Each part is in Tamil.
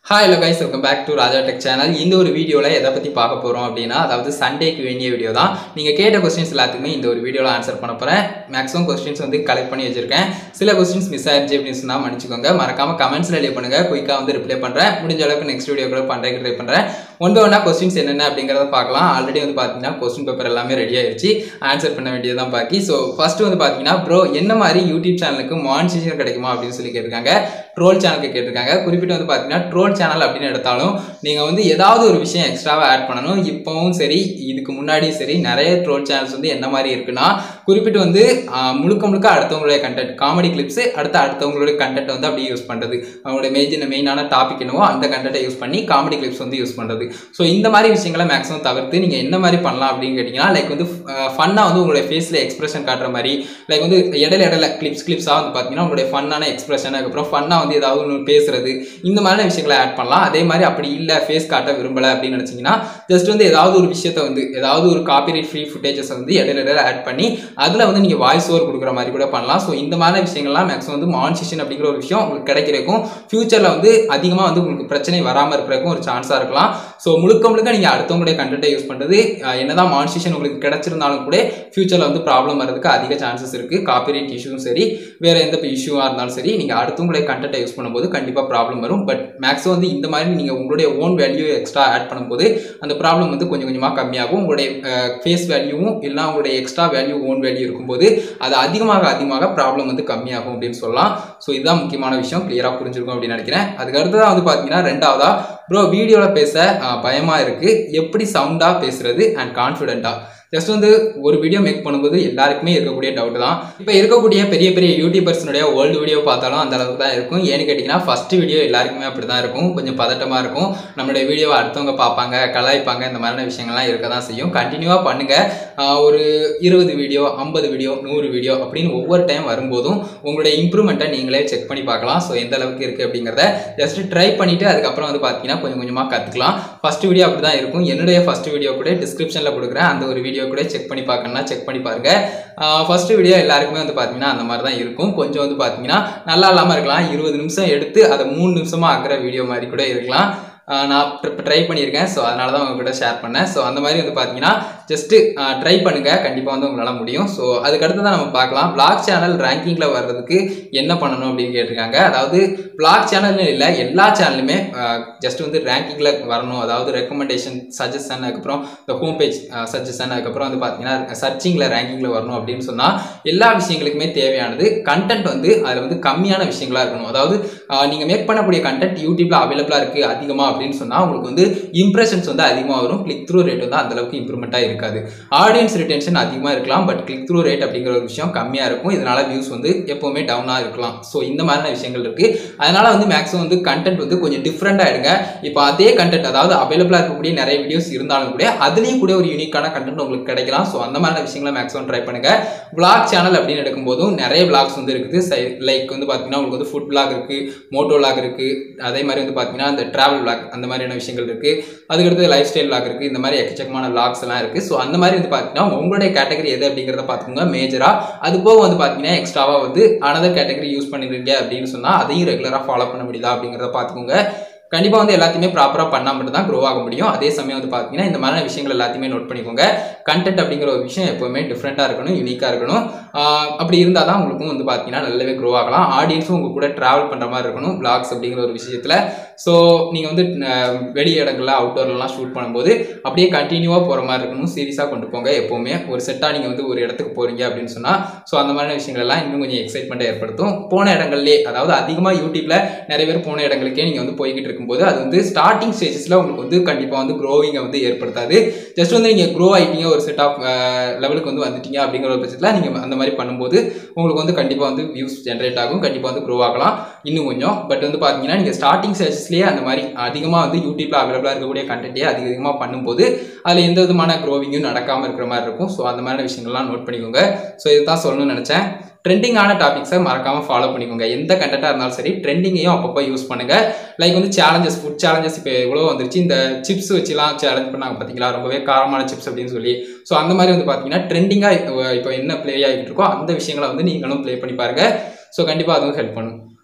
hi hello guys welcome back to Raja tech channel இந்த ஒரு வீடியோவில் எதை பற்றி பார்க்க போகிறோம் அப்படின்னா அதாவது சண்டேக்கு வேண்டிய வீடியோ தான் நீங்கள் கேட்ட கொஸ்டின்ஸ் எல்லாத்துக்குமே இந்த ஒரு வீடியோவில் ஆன்சர் பண்ண போகிறேன் மேக்ஸிமம் கொஸ்டின்ஸ் வந்து கலெக்ட் பண்ணி வச்சிருக்கேன் சில கொஸ்டின்ஸ் மிஸ் ஆயிடுச்சு அப்படின்னு சொன்னால் மன்னிச்சுக்கோங்க மறக்காம கமெண்ட்ஸில் ரிலே பண்ணுங்கள் குயிக்காக வந்து ரிப்ளை பண்ணுறேன் முடிஞ்ச அளவுக்கு நெக்ஸ்ட் வீடியோ கூட பண்ணுறதுக்கு ட்ரை பண்ணுறேன் ஒன் பை ஒன்றா கொஸ்டின்ஸ் என்னென்ன அப்படிங்கிறத பார்க்கலாம் ஆல்ரெடி வந்து பார்த்தீங்கன்னா கொஸ்டின் பேப்பர் எல்லாமே ரெடி ஆயிடுச்சு ஆன்சர் பண்ண வேண்டியதுதான் பாக்கி ஸோ ஃபர்ஸ்ட் வந்து பார்த்தீங்கன்னா ப்ரோ என்ன மாதிரி யூடியூப் சேனலுக்கு மானிட்டேஷன் கிடைக்குமா அப்படின்னு சொல்லி கேட்டிருக்காங்க ட்ரோல் சேனலுக்கு கேட்டிருக்காங்க குறிப்பிட்டு வந்து பார்த்தீங்கன்னா ட்ரோல் சேனல் அப்படின்னு எடுத்தாலும் நீங்கள் வந்து ஏதாவது ஒரு விஷயம் எக்ஸ்ட்ராவாக ஆட் பண்ணணும் இப்போவும் சரி இதுக்கு முன்னாடியும் சரி நிறைய ட்ரோல் சேனல்ஸ் வந்து என்ன மாதிரி இருக்குன்னா குறிப்பிட்டு வந்து ஆஹ், முழுக்க முழுக்க அடுத்தவங்களுடைய கண்டென்ட் காமெடி கிளிப்ஸ் அடுத்து அடுத்தவங்களுடைய கண்டென்ட் வந்து அப்படியே யூஸ் பண்ணுறது அவங்களுடைய மேஜர் மெயினான டாபிக் என்னவோ அந்த கண்டென்ட்டை யூஸ் பண்ணி காமெடி கிளிப்ஸ் வந்து யூஸ் பண்ணுறது ஸோ இந்த மாதிரி விஷயங்களை மேக்ஸிமம் தவிர்த்து நீங்கள் என்ன மாதிரி பண்ணலாம் அப்படின்னு கேட்டிங்கன்னா லைக் வந்து ஃபன்னாக வந்து உங்களுடைய ஃபேஸில் எக்ஸ்பிரஷன் காட்டுற மாதிரி லைக் வந்து இடையில இடையில கிளிப்ஸ் கிளிப்ஸாக வந்து பார்த்தீங்கன்னா உங்களுடைய ஃபன்னான எக்ஸ்பிரஷன் அதுக்கப்புறம் ஃபன்னாக வந்து ஏதாவது ஒன்று பேசுறது இந்த மாதிரியான விஷயங்களை ஆட் பண்ணலாம் அதே மாதிரி அப்படி இல்லை ஃபேஸ் காட்ட விரும்பலை அப்படின்னு நினச்சிங்கன்னா ஜஸ்ட் வந்து ஏதாவது ஒரு விஷயத்தை வந்து ஏதாவது ஒரு காப்பிரைட் ஃப்ரீ ஃபுட்டேஜஸ் வந்து இடையில இடையில ஆட் பண்ணி அதில் வந்து நீங்கள் வாய்ஸ் ஓவர் கொடுக்குற மாதிரி கூட பண்ணலாம் ஸோ இந்த மாதிரி விஷயங்கள்லாம் மேக்ஸிமம் வந்து மான்சேஷன் அப்படிங்கிற ஒரு விஷயம் உங்களுக்கு கிடைக்கிறதுக்கும் ஃபியூச்சரில் வந்து அதிகமாக வந்து உங்களுக்கு பிரச்சனை வராமல் இருக்கிறதுக்கும் ஒரு சான்ஸாக இருக்கலாம் ஸோ முழுக்க முழுக்க நீங்கள் அடுத்தவங்களுடைய கண்டென்ட்டை யூஸ் பண்ணுறது அஹ், என்னதான் மான்சேஷன் உங்களுக்கு கிடைச்சிருந்தாலும் கூட ஃபியூச்சரில் வந்து ப்ராப்ளம் வரதுக்கு அதிக சான்சஸ் இருக்குது காப்பிரைட் இஷ்யூவும் சரி வேறு எந்த இஷ்யூவாக இருந்தாலும் சரி நீங்கள் அடுத்தவங்களுடைய கண்டென்ட்டை யூஸ் பண்ணும்போது கண்டிப்பாக ப்ராப்ளம் வரும் பட் மேக்ஸிமம் வந்து இந்த மாதிரி நீங்கள் உங்களுடைய ஓன் வேல்யூ எக்ஸ்ட்ரா ஆட் பண்ணும்போது அந்த ப்ராப்ளம் வந்து கொஞ்சம் கொஞ்சமாக கம்மியாகும் உங்களுடைய ஃபேஸ் வேல்யூவும் இல்லைனா உங்களுடைய எக்ஸ்ட்ரா வேல்யூ ஓன் வேல்யூ இருக்கும்போது அது அதிகமாக அதிகமாக ப்ராப்ளம் வந்து கம்மியாகும் அப்படின்னு சொல்லலாம் ஸோ இதுதான் முக்கியமான விஷயம் கிளியராக புரிஞ்சிருக்கும் அப்படின்னு நினைக்கிறேன் அதுக்கு அடுத்ததான் வந்து பார்த்தீங்கன்னா ரெண்டாவதா ப்ரோ வீடியோவில் பேச அஹ், பயமா இருக்கு எப்படி சவுண்டாக பேசுறது அண்ட் கான்ஃபிடென்ட்டாக ஜஸ்ட் வந்து ஒரு வீடியோ மேக் பண்ணும்போது எல்லாருக்குமே இருக்கக்கூடிய டவுட் தான் இப்போ இருக்கக்கூடிய பெரிய பெரிய யூடியூபர்ஸ்னுடைய ஓல்டு வீடியோ பார்த்தாலும் அந்த அளவுக்கு தான் இருக்கும் ஏன்னு கேட்டிங்கன்னா ஃபர்ஸ்ட் வீடியோ எல்லாருக்குமே அப்படி தான் இருக்கும் கொஞ்சம் பதட்டமாக இருக்கும் நம்மளுடைய வீடியோவை அடுத்தவங்க பார்ப்பாங்க கலாய்ப்பாங்க இந்த மாதிரியான விஷயங்கள்லாம் இருக்க தான் செய்யும் கண்டினியூவாக பண்ணுங்கள் ஒரு இருபது வீடியோ ஐம்பது வீடியோ நூறு வீடியோ அப்படின்னு ஒவ்வொரு டைம் வரும்போதும் உங்களுடைய இம்ப்ரூவ்மெண்ட்டை நீங்களே செக் பண்ணி பார்க்கலாம் ஸோ எந்த அளவுக்கு இருக்குது அப்படிங்கிறத ஜஸ்ட் ட்ரை பண்ணிவிட்டு அதுக்கப்புறம் வந்து பார்த்தீங்கன்னா கொஞ்சம் கொஞ்சமாக கற்றுக்கலாம் ஃபர்ஸ்ட் வீடியோ அப்படி தான் இருக்கும் என்னுடைய ஃபர்ஸ்ட் வீடியோ கூட டிஸ்கிரிப்ஷனில் கொடுக்குறேன் அந்த ஒரு வீடியோ கூட செக் பண்ணி பார்க்கணும்னா செக் பண்ணி பாருங்க ஃபர்ஸ்ட் வீடியோ எல்லாருக்குமே வந்து பார்த்தீங்கன்னா அந்த மாதிரி தான் இருக்கும் கொஞ்சம் வந்து பார்த்தீங்கன்னா நல்லா இல்லாமல் இருக்கலாம் இருபது நிமிஷம் எடுத்து அதை மூணு நிமிஷமாக ஆக்குற வீடியோ மாதிரி கூட இருக்கலாம் ஆஹ் நான் ட்ரை பண்ணியிருக்கேன் ஸோ அதனால தான் உங்ககிட்ட ஷேர் பண்ணேன் ஸோ அந்த மாதிரி வந்து பார்த்தீங்கன்னா ஜஸ்ட்டு ட்ரை பண்ணுங்கள் கண்டிப்பாக வந்து உங்களால் முடியும் ஸோ அதுக்கு அடுத்து தான் நம்ம பார்க்கலாம் பிளாக் சேனல் ரேங்கிங்கில் வர்றதுக்கு என்ன பண்ணணும் அப்படின்னு கேட்டிருக்காங்க அதாவது பிளாக் சேனல்னு இல்லை எல்லா சேனலுமே ஜஸ்ட் வந்து ரேங்கிங்கில் வரணும் அதாவது ரெக்கமெண்டேஷன் சஜஷன் அதுக்கப்புறம் இந்த ஹோம் பேஜ் சஜஷன் அதுக்கப்புறம் வந்து பார்த்தீங்கன்னா சர்ச்சிங்கில் ரேங்கிங்கில் வரணும் அப்படின்னு சொன்னால் எல்லா விஷயங்களுக்குமே தேவையானது கண்டென்ட் வந்து அதில் வந்து கம்மியான விஷயங்களா இருக்கணும் அதாவது நீங்கள் மேக் பண்ணக்கூடிய கண்டென்ட் யூடியூப்ல அவைலபிளாக இருக்குது அதிகமாக அப்படின்னு சொன்னால் உங்களுக்கு வந்து இம்ப்ரெஷன்ஸ் வந்து அதிகமாக வரும் கிளிக் த்ரூ ரேட் வந்து அந்த அளவுக்கு இம்ப்ரூவ்மெண்ட்டாக இருக்காது ஆடியன்ஸ் ரிட்டென்ஷன் அதிகமாக இருக்கலாம் பட் கிளிக் த்ரூ ரேட் அப்படிங்கிற ஒரு விஷயம் கம்மியாக இருக்கும் இதனால வியூஸ் வந்து எப்போவுமே டவுனாக இருக்கலாம் ஸோ இந்த மாதிரியான விஷயங்கள் இருக்குது அதனால வந்து மேக்ஸிமம் வந்து கண்டென்ட் வந்து கொஞ்சம் டிஃப்ரெண்ட்டாக எடுங்க இப்போ அதே கண்டென்ட் அதாவது அவைலபிளாக இருக்கக்கூடிய நிறைய வீடியோஸ் இருந்தாலும் கூட அதுலேயும் கூட ஒரு யூனிக்கான கண்டென்ட் உங்களுக்கு கிடைக்கலாம் ஸோ அந்த மாதிரியான விஷயங்களை மேக்ஸிமம் ட்ரை பண்ணுங்க vlog சேனல் அப்படின்னு எடுக்கும்போதும் நிறைய vlogs வந்து இருக்குது லைக் வந்து பார்த்தீங்கன்னா உங்களுக்கு வந்து ஃபுட் vlog இருக்குது மோட்டோ vlog இருக்குது அதே மாதிரி வந்து பார்த்தீங்கன்னா இந்த ட்ராவல் vlog அந்த மாதிரியான விஷயங்கள் இருக்குது அதுக்கடுத்து லைஃப் ஸ்டைல் vlog இருக்குது இந்த மாதிரி எக்கச்சக்கமான vlogs எல்லாம் இருக்குது ஸோ அந்த மாதிரி வந்து பார்த்தீங்கன்னா உங்களுடைய கேட்டகரி எது அப்படிங்கிறத பார்த்துக்கோங்க மேஜராக அது போக வந்து பார்த்தீங்கன்னா எக்ஸ்ட்ராவாக வந்து அனதர் கேட்டகரி யூஸ் பண்ணிருக்கீங்க அப்படின்னு சொன்னால் அதையும் ரெகுலராக ஃபாலோ பண்ண முடியுதா அப்படிங்கிறத பார்த்துக்கோங்க கண்டிப்பாக வந்து எல்லாத்தையுமே ப்ராப்பராக பண்ணால் மட்டும் தான் க்ரோ ஆக முடியும் அதே சமயம் வந்து பார்த்தீங்கன்னா இந்த மாதிரியான விஷயங்கள் எல்லாத்தையுமே நோட் பண்ணிக்கோங்க கண்டென்ட் அப்படிங்கிற ஒரு விஷயம் எப்போவுமே டிஃப்ரெண்ட்டாக இருக்கணும் யூனிக்காக இருக்கணும் ஆஹ் அப்படி இருந்தால் தான் உங்களுக்கும் வந்து பார்த்தீங்கன்னா நல்லாவே க்ரோ ஆகலாம் ஆடியன்ஸும் உங்கள் கூட ட்ராவல் பண்ணுற மாதிரி இருக்கணும் vlogs அப்படிங்கிற ஒரு விஷயத்தில் ஸோ நீங்கள் வந்து ஆஹ் வெளி இடங்கள்ல அவுட்டோர்லாம் ஷூட் பண்ணும்போது அப்படியே கண்டினியூவாக போகிற மாதிரி இருக்கணும் சீரியஸாக கொண்டு போங்க எப்போவுமே ஒரு செட்டாக நீங்கள் வந்து ஒரு இடத்துக்கு போகிறீங்க அப்படின்னு சொன்னால் ஸோ அந்த மாதிரியான விஷயங்கள் எல்லாம் இன்னும் கொஞ்சம் எக்ஸைட்மெண்ட்டை ஏற்படுத்தும் போன இடங்கள்லே அதாவது அதிகமாக யூடியூப்ல நிறைய பேர் போன இடங்களுக்கே நீங்கள் வந்து போய்கிட்டு இருக்கும்போது அது வந்து ஸ்டார்டிங் ஸ்டேஜஸில் உங்களுக்கு வந்து கண்டிப்பாக வந்து க்ரோவிங்கை வந்து ஏற்படுத்தாது ஜஸ்ட் வந்து நீங்கள் க்ரோ ஆகிட்டீங்க ஒரு செட் ஆஃப் லெவலுக்கு வந்து வந்துட்டீங்க அப்படிங்கிற ஒரு பட்சத்தில் நீங்கள் அந்த மாதிரி பண்ணும்போது உங்களுக்கு வந்து கண்டிப்பாக வந்து வியூஸ் ஜென்ரேட் ஆகும் கண்டிப்பாக வந்து க்ரோ ஆகலாம் இன்னும் கொஞ்சம் பட் வந்து பார்த்தீங்கன்னா நீங்கள் ஸ்டார்டிங் ஸ்டேஜஸ்லேயே அந்த மாதிரி அதிகமாக வந்து யூடியூப்ல அவைலபிளாக இருக்கக்கூடிய கண்டென்ட்டே அதிக அதிகமாக பண்ணும்போது அதில் எந்த விதமான க்ரோவிங்கும் நடக்காமல் இருக்கிற மாதிரி இருக்கும் ஸோ அந்த மாதிரியான விஷயங்கள்லாம் நோட் பண்ணிக்கோங்க ஸோ இதுதான் சொல்லணும்னு நினச்சேன் ட்ரெண்டிங்கான டாபிக்ஸை மறக்காம ஃபாலோ பண்ணிக்கோங்க எந்த கண்டென்ட்டாக இருந்தாலும் சரி ட்ரெண்டிங்கையும் அப்பப்போ யூஸ் பண்ணுங்க லைக் வந்து சேலஞ்சஸ் ஃபுட் சேலஞ்சஸ் இப்போ எவ்வளோ வந்துருச்சு இந்த சிப்ஸ் வச்சுலாம் சேலஞ்ச் பண்ணாங்க பார்த்தீங்களா ரொம்பவே காரமான சிப்ஸ் அப்படின்னு சொல்லி ஸோ அந்த மாதிரி வந்து பார்த்தீங்கன்னா ட்ரெண்டிங்காக இப்போ என்ன ப்ளே ஆகிட்டு இருக்கோ அந்த விஷயங்களை வந்து நீங்களும் ப்ளே பண்ணி பாருங்க ஸோ கண்டிப்பாக அதுவும் ஹெல்ப் பண்ணும்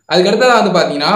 அதுக்கடுத்ததாக வந்து பார்த்தீங்கன்னா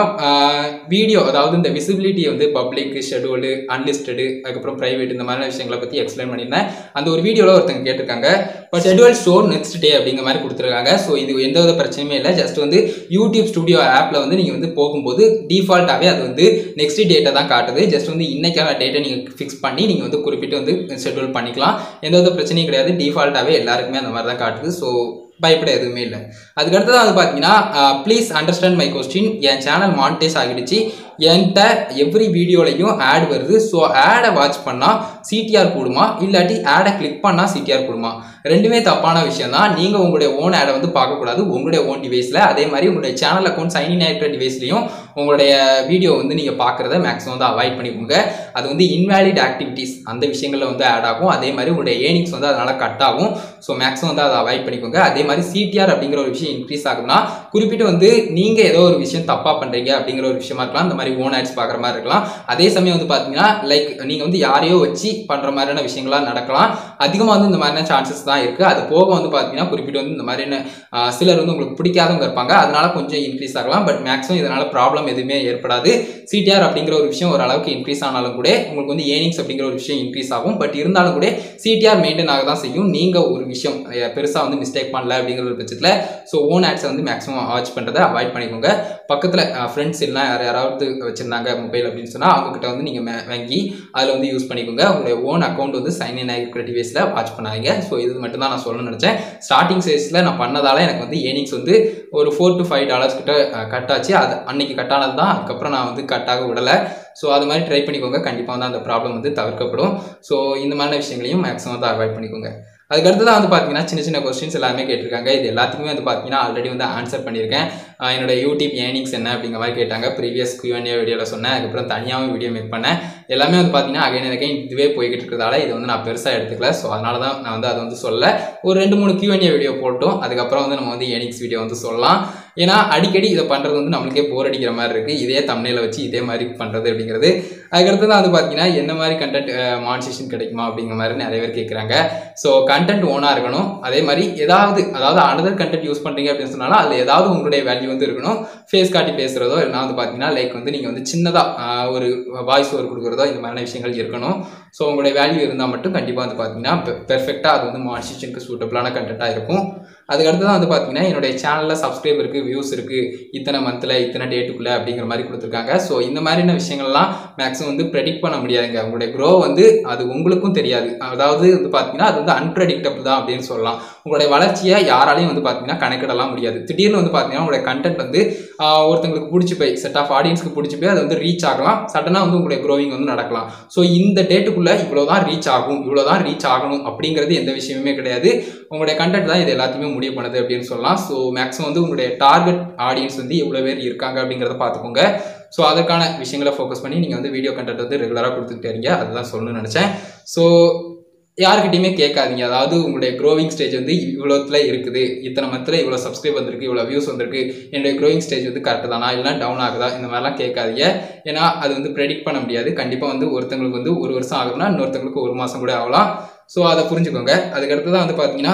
வீடியோ அதாவது இந்த விசிபிலிட்டி வந்து பப்ளிக் ஷெடியூல்டு அன்லிஸ்டடு அதுக்கப்புறம் ப்ரைவேட் இந்த மாதிரியான விஷயங்களை பற்றி எக்ஸ்பிளைன் பண்ணியிருந்தேன் அந்த ஒரு வீடியோவில் ஒருத்தங்க கேட்டிருக்காங்க but schedule show next day அப்படிங்கிற மாதிரி கொடுத்துருக்காங்க ஸோ இது எந்த வித பிரச்சனையுமே இல்லை ஜஸ்ட் வந்து யூடியூப் ஸ்டுடியோ ஆப்பில் வந்து நீங்கள் வந்து போகும்போது டிஃபால்ட்டாகவே அது வந்து நெக்ஸ்ட் டேட்டை தான் காட்டுது ஜஸ்ட் வந்து இன்னைக்கான டேட்டை நீங்கள் ஃபிக்ஸ் பண்ணி நீங்கள் வந்து குறிப்பிட்டு வந்து ஷெடியூல் பண்ணிக்கலாம் எந்த வித பிரச்சனையும் கிடையாது டிஃபால்ட்டாகவே எல்லாருக்குமே அந்த மாதிரி தான் காட்டுது ஸோ பயப்பட எதுவுமே இல்லை அதுக்கு அடுத்ததாக வந்து பார்த்தீங்கன்னா ப்ளீஸ் அண்டர்ஸ்டாண்ட் மை கொஸ்டின் என் சேனல் மானிட்டைஸ் ஆகிடுச்சு என்கிட்ட எவ்ரி வீடியோலையும் ஆட் வருது ஸோ ஆடை வாட்ச் பண்ணால் சிடிஆர் கூடுமா இல்லாட்டி ஆடை கிளிக் பண்ணால் சிடிஆர் கூடுமா ரெண்டுமே தப்பான விஷயம் தான் நீங்கள் உங்களுடைய ஓன் ஆடை வந்து பார்க்கக்கூடாது உங்களுடைய ஓன் டிவைஸில் அதே மாதிரி உங்களுடைய சேனல் அக்கௌண்ட் சைன் ஆகிற டிவைஸ்லையும் உங்களுடைய வீடியோ வந்து நீங்கள் பார்க்குறத மேக்ஸிமம் வந்து அவாய்ட் பண்ணிக்கோங்க அது வந்து இன்வேலிட் ஆக்டிவிட்டீஸ் அந்த விஷயங்களில் வந்து ஆட் ஆகும் அதே மாதிரி உங்களுடைய ஏர்னிங்ஸ் வந்து அதனால் கட் ஆகும் ஸோ மேக்ஸிமம் வந்து அதை அவாய்ட் பண்ணிக்கோங்க அதே மாதிரி சிடிஆர் அப்படிங்கிற ஒரு விஷயம் இன்க்ரீஸ் ஆகுதுன்னா குறிப்பிட்டு வந்து நீங்கள் ஏதோ ஒரு விஷயம் தப்பாக பண்ணுறீங்க அப்படிங்கிற ஒரு விஷயமா இருக்கலாம் இந்த மாதிரி ஓன் ஆட்ஸ் பார்க்குற மாதிரி இருக்கலாம் அதே சமயம் வந்து பார்த்தீங்கன்னா லைக் நீங்கள் வந்து யாரையோ வச்சு பண்ணுற மாதிரியான விஷயங்கள்லாம் நடக்கலாம் அதிகமாக வந்து இந்த மாதிரியான சான்சஸ் தான் இருக்குது அது போக வந்து பார்த்தீங்கன்னா குறிப்பிட்டு வந்து இந்த மாதிரியான ஆஹ், சிலர் வந்து உங்களுக்கு பிடிக்காதவங்க இருப்பாங்க அதனால கொஞ்சம் இன்க்ரீஸ் ஆகலாம் பட் மேக்ஸிமம் இதனால ப்ராப்ளம் எதுவுமே ஏற்படாது சிடிஆர் அப்படிங்கிற ஒரு விஷயம் ஓரளவுக்கு இன்க்ரீஸ் ஆனாலும் கூட உங்களுக்கு வந்து ஏர்னிங்ஸ் அப்படிங்கிற ஒரு விஷயம் இன்க்ரீஸ் ஆகும் பட் இருந்தாலும் கூட சிடிஆர் மெயின்டைன் ஆக தான் செய்யும் நீங்கள் ஒரு விஷயம் பெருசாக வந்து மிஸ்டேக் பண்ணல அப்படிங்கிற ஒரு பட்சத்தில் ஸோ ஓன் ஆட்ஸை வந்து மேக்ஸிமம் வாட்ச் பண்ணுறதை அவாய்ட் பண்ணிக்கோங்க பக்கத்தில் ஃப்ரெண்ட்ஸ் எல்லாம் யார் யாராவது வச்சுருந்தாங்க மொபைல் அப்படின்னு சொன்னால் அவங்ககிட்ட வந்து நீங்கள் வாங்கி அதில் வந்து யூஸ் பண்ணிக்கோங்க உங்களுடைய ஓன் அக்கௌண்ட் வந்து சைன் இன் ஆகிருக்கிற டிவைஸில் வாட்ச் பண்ணாதீங்க ஸோ இது மட்டும் தான் நான் சொல்லணும்னு நினச்சேன் ஸ்டார்டிங் ஸ்டேஜில் நான் பண்ணதால எனக்கு வந்து ஏர்னிங்ஸ் வந்து ஒரு ஃபோர் டு ஃபைவ் டாலர்ஸ் கிட்ட கட் ஆச்சு அது அன்னைக்கு கட் ஆனது தான் அதுக்கப்புறம் நான் வந்து கட்டாக விடலை ஸோ அது மாதிரி ட்ரை பண்ணிக்கோங்க கண்டிப்பாக வந்து அந்த ப்ராப்ளம் வந்து தவிர்க்கப்படும் ஸோ இந்த மாதிரியான விஷயங்களையும் மேக்ஸிமம் வந்து அவாய்ட் பண்ணிக்கோங்க அதுக்கு அடுத்ததான் வந்து பார்த்தீங்கன்னா சின்ன சின்ன கொஸ்டின்ஸ் எல்லாமே கேட்டிருக்காங்க இது எல்லாத்துக்குமே வந்து பார்த்தீங்கன்னா ஆல்ரெடி வந்து ஆன்சர் பண்ணியிருக்கேன் ஆஹ் என்னோட யூடியூப் ஏர்னிங்ஸ் என்ன அப்படிங்கிற மாதிரி கேட்டாங்க ப்ரீவியஸ் கியூஎன்ஏ வீடியோவில் சொன்னேன் அதுக்கப்புறம் தனியாகவும் வீடியோ மேக் பண்ணேன் எல்லாமே வந்து பார்த்தீங்கன்னா அகைன் அகைன் இதுவே போய்கிட்டு இருக்கிறதால இதை வந்து நான் பெருசாக எடுத்துக்கல ஸோ அதனால தான் நான் வந்து அதை வந்து சொல்ல ஒரு ரெண்டு மூணு கியூஎன்ஏ வீடியோ போட்டோம் அதுக்கப்புறம் வந்து நம்ம வந்து ஏர்னிங்ஸ் வீடியோ வந்து சொல்லலாம் ஏன்னா அடிக்கடி இதை பண்ணுறது வந்து நம்மளுக்கே போர் அடிக்கிற மாதிரி இருக்குது இதே தமிழில் வச்சு இதே மாதிரி பண்ணுறது அப்படிங்கிறது அதுக்கடுத்து தான் வந்து பார்த்தீங்கன்னா என்ன மாதிரி கண்டென்ட் மானிசேஷன் கிடைக்குமா அப்படிங்கிற மாதிரி நிறைய பேர் கேட்குறாங்க ஸோ கண்டென்ட் ஓனாக இருக்கணும் அதே மாதிரி ஏதாவது அதாவது அனதர் கண்டென்ட் யூஸ் பண்ணுறீங்க அப்படின்னு சொன்னாலும் அதில் ஏதாவது உங்களுடைய வேல்யூ வந்து இருக்கணும் ஃபேஸ் காட்டி பேசுகிறதோ இல்லைனா வந்து பார்த்தீங்கன்னா லைக் வந்து நீங்கள் வந்து சின்னதாக ஒரு வாய்ஸ் ஓவர் கொடுக்குறதோ இந்த மாதிரியான விஷயங்கள் இருக்கணும் ஸோ உங்களுடைய வேல்யூ இருந்தால் மட்டும் கண்டிப்பாக வந்து பார்த்தீங்கன்னா பெர்ஃபெக்டாக அது வந்து மானிசேஷனுக்கு சூட்டபிளான கண்டென்ட்டாக இருக்கும் அதுக்கடுத்து தான் வந்து பார்த்தீங்கன்னா என்னுடைய சேனலில் சப்ஸ்கிரைப் இருக்குது வியூஸ் இருக்குது இத்தனை மந்தில் இத்தனை டேட்டுக்குள்ளே அப்படிங்கிற மாதிரி கொடுத்துருக்காங்க ஸோ இந்த மாதிரியான விஷயங்கள்லாம் மேக்ஸிமம் வந்து ப்ரெடிக்ட் பண்ண முடியாதுங்க உங்களுடைய க்ரோ வந்து அது உங்களுக்கும் தெரியாது அதாவது வந்து பார்த்தீங்கன்னா அது வந்து அன்பிரடிக்டபிள் தான் அப்படின்னு சொல்லலாம் உங்களுடைய வளர்ச்சியை யாராலையும் வந்து பார்த்தீங்கன்னா கணக்கிடலாம் முடியாது திடீர்னு வந்து பார்த்தீங்கன்னா உங்களுடைய கண்டென்ட் வந்து ஆஹ், ஒருத்தங்களுக்கு பிடிச்சி போய் செட் ஆஃப் ஆடியன்ஸ்க்கு பிடிச்சி போய் அது வந்து ரீச் ஆகலாம் சடனாக வந்து உங்களுடைய க்ரோவிங் வந்து நடக்கலாம் ஸோ இந்த டேட்டுக்குள்ளே இவ்வளோ தான் ரீச் ஆகும் இவ்வளோ தான் ரீச் ஆகணும் அப்படிங்கிறது எந்த விஷயமுமே கிடையாது உங்களுடைய கண்டென்ட் தான் இது எல்லாத்தையுமே முடிவு பண்ணுது அப்படின்னு சொல்லலாம் ஸோ மேக்ஸிமம் வந்து உங்களுடைய டார்கெட் ஆடியன்ஸ் வந்து எவ்வளோ பேர் இருக்காங்க அப்படிங்கிறத பார்த்துக்கோங்க ஸோ அதற்கான விஷயங்களை ஃபோக்கஸ் பண்ணி நீங்கள் வந்து வீடியோ கண்டென்ட் வந்து ரெகுலராக கொடுத்துக்கிட்டே இருங்க அதுதான் சொல்லணும்னு நினச்சேன் ஸோ யாருக்கிட்டையுமே கேட்காதீங்க அதாவது உங்களுடைய க்ரோவிங் ஸ்டேஜ் வந்து இவ்வளோத்துல இருக்குது இத்தனை மத்தில் இவ்வளோ சப்ஸ்கிரைப் வந்திருக்கு இவ்வளோ வியூஸ் வந்திருக்கு என்னுடைய க்ரோவிங் ஸ்டேஜ் வந்து கரெக்டு தானா இல்லைனா டவுன் ஆகுதா இந்த மாதிரிலாம் கேட்காதீங்க ஏன்னா அது வந்து ப்ரெடிக்ட் பண்ண முடியாது கண்டிப்பாக வந்து ஒருத்தங்களுக்கு வந்து ஒரு வருஷம் ஆகுதுன்னா இன்னொருத்தங்களுக்கு ஒரு மாதம் கூட ஆகலாம் ஸோ அதை புரிஞ்சுக்கோங்க அதுக்கடுத்து தான் வந்து பார்த்தீங்கன்னா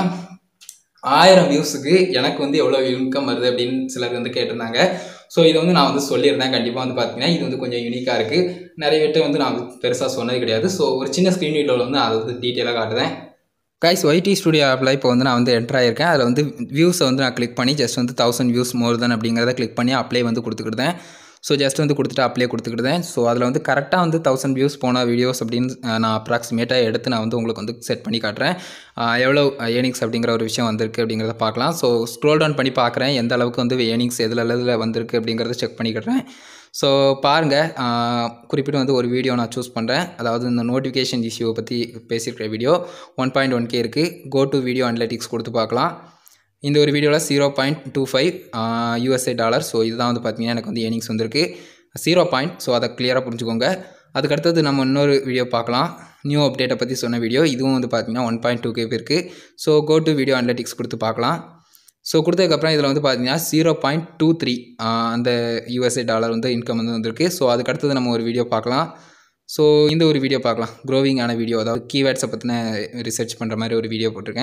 ஆயிரம் வியூஸுக்கு எனக்கு வந்து எவ்வளோ இன்கம் வருது அப்படின்னு சிலர் வந்து கேட்டிருந்தாங்க ஸோ இதை வந்து நான் வந்து சொல்லியிருந்தேன் கண்டிப்பாக வந்து பார்த்தீங்கன்னா இது வந்து கொஞ்சம் யூனிக்காக இருக்குது நிறைய பேர்ட்ட வந்து நான் பெருசாக சொன்னது கிடையாது ஸோ ஒரு சின்ன ஸ்க்ரீன் வீடியோவில் வந்து அதை வந்து டீட்டெயிலாக காட்டுறேன் கைஸ் ஒய்டி ஸ்டுடியோ ஆப்பில் இப்போ வந்து நான் வந்து என்டர் ஆயிருக்கேன் அதில் வந்து வியூஸை வந்து நான் கிளிக் பண்ணி ஜஸ்ட் வந்து தௌசண்ட் வியூஸ் மோர் தென் அப்படிங்கிறத கிளிக் பண்ணி அப்ளை வந்து கொடுத்துக்கிட்டேன் ஸோ ஜஸ்ட் வந்து கொடுத்துட்டு அப்ளை கொடுத்துக்கிட்டேன் ஸோ அதில் வந்து கரெக்டாக வந்து தௌசண்ட் வியூஸ் போன வீடியோஸ் அப்படின்னு அஹ், நான் அப்ராக்சிமேட்டாக எடுத்து நான் வந்து உங்களுக்கு வந்து செட் பண்ணி காட்டுறேன் அஹ், எவ்வளோ ஏர்னிங்ஸ் அப்படிங்கிற ஒரு விஷயம் வந்திருக்கு அப்படிங்கிறத பார்க்கலாம் ஸோ ஸ்க்ரோல் டவுன் பண்ணி பார்க்குறேன் எந்த அளவுக்கு வந்து ஏர்னிங்ஸ் எதில் எதில் வந்திருக்கு அப்படிங்கிறத செக் பண்ணிக்கிறேன் ஸோ பாருங்கள் குறிப்பிட்டு வந்து ஒரு வீடியோ நான் சூஸ் பண்ணுறேன் அதாவது இந்த நோட்டிஃபிகேஷன் இஷ்யூவை பற்றி பேசியிருக்கிற video one point one K இருக்குது கோ டு வீடியோ அனலிட்டிக்ஸ் கொடுத்து பார்க்கலாம் இந்த ஒரு வீடியோவில் zero point two five USA dollar so இதுதான் வந்து பார்த்தீங்கன்னா எனக்கு வந்து ஏர்னிங்ஸ் வந்திருக்கு ஜீரோ பாயிண்ட் ஸோ அதை கிளியராக புரிஞ்சுக்கோங்க அதுக்கடுத்தது நம்ம இன்னொரு வீடியோ பார்க்கலாம் நியூ அப்டேட்டை பற்றி சொன்ன வீடியோ இதுவும் வந்து பார்த்தீங்கன்னா ஒன் பாயிண்ட் டூ கேப் இருக்குது so go to video analytics கொடுத்து பார்க்கலாம் ஸோ கொடுத்ததுக்கப்புறம் இதில் வந்து பார்த்தீங்கன்னா ஜீரோ பாயிண்ட் டூ த்ரீ அந்த யூஎஸ்ஏ டாலர் வந்து இன்கம் வந்து வந்திருக்கு ஸோ அதுக்கடுத்தது நம்ம ஒரு வீடியோ பார்க்கலாம் ஸோ இந்த ஒரு வீடியோ பார்க்கலாம் க்ரோவிங் ஆன வீடியோ அதாவது கீவேர்ட்ஸை பற்றின ரிசர்ச் பண்ணுற மாதிரி ஒரு வீடியோ போட்டிருக்கேன்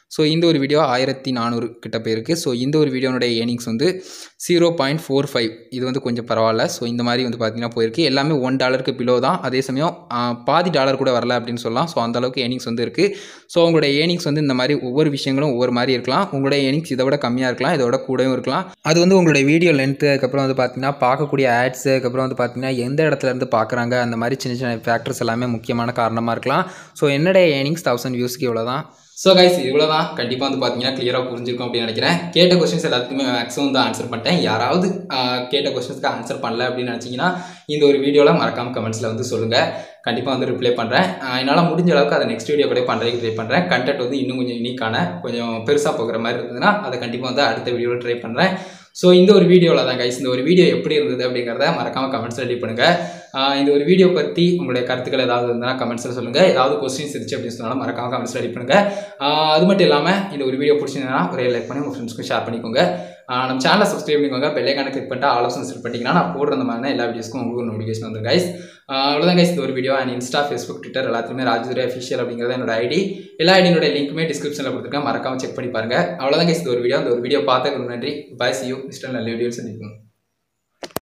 ஸோ இந்த ஒரு வீடியோ ஆயிரத்தி நானூறு கிட்ட போயிருக்கு ஸோ இந்த ஒரு வீடியோனுடைய ஏர்னிங்ஸ் வந்து ஜீரோ பாயிண்ட் ஃபோர் ஃபைவ் இது வந்து கொஞ்சம் பரவாயில்ல ஸோ இந்த மாதிரி வந்து பார்த்தீங்கன்னா போயிருக்கு எல்லாமே ஒன் டாலருக்கு பிலோ தான் அதே சமயம் ஆ, பாதி டாலர் கூட வரல அப்படின்னு சொல்லலாம் ஸோ அந்த அளவுக்கு ஏர்னிங்ஸ் வந்து இருக்குது ஸோ உங்களுடைய ஏர்னிங்ஸ் வந்து இந்த மாதிரி ஒவ்வொரு விஷயங்களும் ஒவ்வொரு மாதிரி இருக்கலாம் உங்களுடைய ஏர்னிங்ஸ் இதை விட கம்மியாக இருக்கலாம் இதோட கூடவும் இருக்கலாம் அது வந்து உங்களுடைய வீடியோ லென்த்து அதுக்கப்புறம் வந்து பார்த்தீங்கன்னா பார்க்கக்கூடிய ஆட்ஸு அதுக்கப்புறம் வந்து பார்த்தீங்கன்னா எந்த இடத்துல இருந்து பார்க்குறாங்க அந்த மாதிரி சின்ன சின்ன ஃபேக்டர்ஸ் எல்லாமே முக்கியமான காரணமாக இருக்கலாம் ஸோ என்னுடைய ஏர்னிங்ஸ் தௌசண்ட் வியூஸ்க்கு இவ்வளோ தான் ஸோ கைஸ் இவ்வளோ தான் கண்டிப்பாக வந்து பார்த்தீங்கன்னா கிளியராக புரிஞ்சிருக்கும் அப்படின்னு நினைக்கிறேன் கேட்ட கொஸ்டின்ஸ் எல்லாத்துக்குமே மேக்ஸிமம் தான் ஆன்சர் பண்ணிட்டேன் யாராவது ஆஹ், கேட்ட கொஸ்டின்ஸ்க்கு ஆன்சர் பண்ணல அப்படின்னு நினச்சிங்கன்னா இந்த ஒரு வீடியோவில் மறக்காம கமெண்ட்ஸில் வந்து சொல்லுங்கள் கண்டிப்பாக வந்து ரிப்ளை பண்ணுறேன் என்னால் முடிஞ்ச அளவுக்கு அதை நெக்ஸ்ட் வீடியோ கூட பண்ணுறதுக்கு ட்ரை பண்ணுறேன் கண்டென்ட் வந்து இன்னும் கொஞ்சம் யூனிக்கான கொஞ்சம் பெருசாக போகிற மாதிரி இருந்ததுன்னா அதை கண்டிப்பாக வந்து அடுத்த வீடியோவில் ட்ரை பண்ணுறேன் ஸோ இந்த ஒரு வீடியோவில் தான் கைஸ் இந்த ஒரு வீடியோ எப்படி இருந்தது அப்படிங்கிறத மறக்காமல் கமெண்ட்ஸ் ரெடி பண்ணுங்கள் ஆஹ் இந்த ஒரு வீடியோ பற்றி உங்களுடைய கருத்துக்கள் ஏதாவது இருந்தால் கமெண்ட்ஸில் சொல்லுங்கள் ஏதாவது கொஸ்டின்ஸ் இருந்துச்சு அப்படின்னு சொன்னாலும் மறக்காம கமெண்ட்ஸ் ரெடி பண்ணுங்கள் ஆஹ் அது மட்டும் இல்லாமல் இந்த ஒரு வீடியோ பிடிச்சிருந்தா ஒரே லைக் பண்ணி உங்கள் ஃப்ரெண்ட்ஸ்க்கும் ஷேர் பண்ணிக்கோங்க ஆஹ் நம்ம சேனலை சப்ஸ்கிரைப் பண்ணிக்கோங்க பெல்லைக்கான கிளிக் பண்ணிட்டு ஆலோசனை செட் பண்ணிட்டீங்கன்னா நான் போடுற அந்த மாதிரி எல்லா வீடியோஸ்க்கும் உங்களுக்கு நோட்டிஃபிகேஷன் வந்துடும் கைஸ் அவ்வளோதான் கைஸ் இந்த ஒரு video and insta facebook twitter எல்லாத்துலேயுமே ராஜதுரை அஃபிஷியல் அப்படிங்கிறது என்னோட ஐடி எல்லா ஐடியோட லிங்க்குமே டிஸ்கிரிப்ஷனில் கொடுத்துருக்கேன் மறக்காம செக் பண்ணி பாருங்க அவ்வளோதான் கைஸ் இந்த ஒரு வீடியோ அந்த ஒரு வீடியோ பார்த்ததுக்கு நன்றி பாய் சி யூ மிஸ்டர் நல்ல வீடியோ சந்திப்போம்